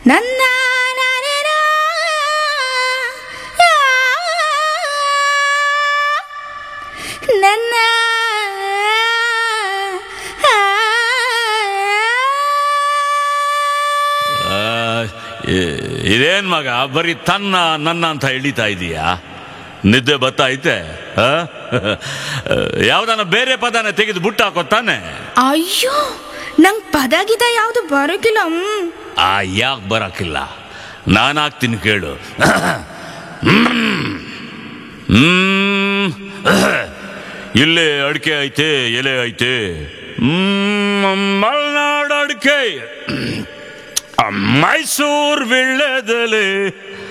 ನನ್ನ ನಾನೇನ ನನ್ನ ಆ, ಇ- ಇದೇನ್ ಮಗ ಬರೀ ತನ್ನ ನನ್ನ ಅಂತ ಎಳಿತಾ ಇದೀಯಾ ನಿದ್ದೆ ಬತ್ತೈತೆ ಆ? ಯಾವ್ದಾನ ಬೇರೆ ಪದನ ತೆಗೆದು ಬುಟ್ಟ ಹಾಕೋ ತಾನೆ ಅಯ್ಯೋ ನಂಗ್ ಪದ ಗಿದ ಯಾವ್ದು ಬರೋಕಿಲ್ಲ ಹ್ಮ್. ಆ ಯಾಕೆ ಬರಕಿಲ್ಲ ನಾನು ಹಾಕ್ತೀನಿ ಕೇಳು ಹ್ಮ್. ಇಲ್ಲೇ ಅಡಿಕೆ ಐತೆ ಎಲೆ ಐತೆ ಹ್ಮ್, ಮಲ್ನಾಡು ಅಡಿಕೆ ಮೈಸೂರು ವಿಳ್ಳೆದೆಲೆ